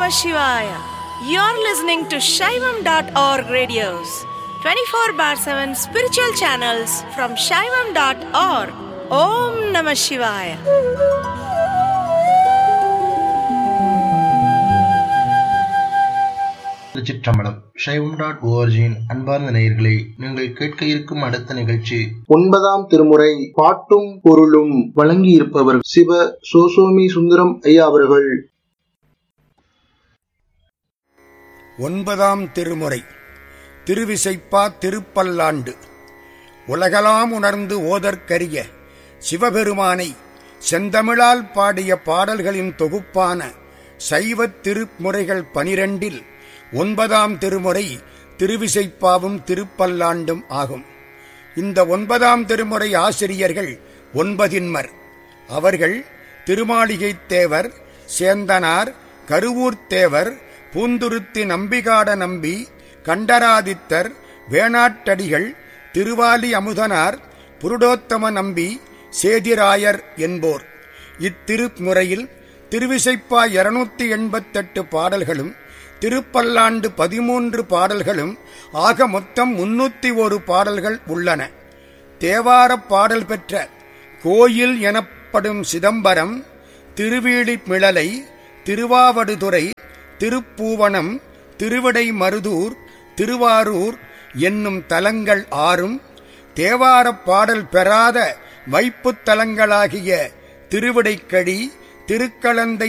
Shivaya. You're listening to Shaivam.org radios, 24 bar 7 spiritual channels from Shaivam.org. Om Namah Shivaya. திருச்சிற்றம்பலம் சைவம் dot ஓஆர்ஜியின் அன்பார்ந்த நேயர்களே நீங்கள் கேட்க இருக்கும் அடுத்த நிகழ்ச்சி ஒன்பதாம் திருமுறை பாட்டும் பொருளும் வழங்கியிருப்பவர் சிவ சோசோமி சுந்தரம் ஐயா அவர்கள் ஒன்பதாம் திருமுறை திருவிசைப்பா திருப்பல்லாண்டு உலகலாம் உணர்ந்து ஓதற்கரிய சிவபெருமானை செந்தமிழால் பாடிய பாடல்களின் தொகுப்பான சைவத் திருமுறைகள் பனிரெண்டில் ஒன்பதாம் திருமுறை திருவிசைப்பாவும் திருப்பல்லாண்டும் ஆகும் இந்த ஒன்பதாம் திருமுறை ஆசிரியர்கள் ஒன்பதின்மர் அவர்கள் திருமாளிகைத் தேவர் சேந்தனார் கருவூர்த் தேவர் பூந்துருத்தி நம்பிகாட நம்பி கண்டராதித்தர் வேணாட்டடிகள் திருவாலி அமுதனார் புருடோத்தம நம்பி சேதிராயர் என்போர் இத்திருமுறையில் திருவிசைப்பா இருநூத்தி எண்பத்தெட்டு பாடல்களும் திருப்பல்லாண்டு பதிமூன்று பாடல்களும் ஆக மொத்தம் முன்னூத்தி ஒரு பாடல்கள் உள்ளன தேவாரப் பாடல் பெற்ற கோயில் எனப்படும் சிதம்பரம் திருவீழிமிழலை திருவாவடுதுறை திருப்பூவனம் திருவிடை மருதூர் திருவாரூர் என்னும் தலங்கள் ஆறும் தேவாரப் பாடல் பெறாத வைப்புத் தலங்களாகிய திருவிடைக்கழி திருக்களந்தை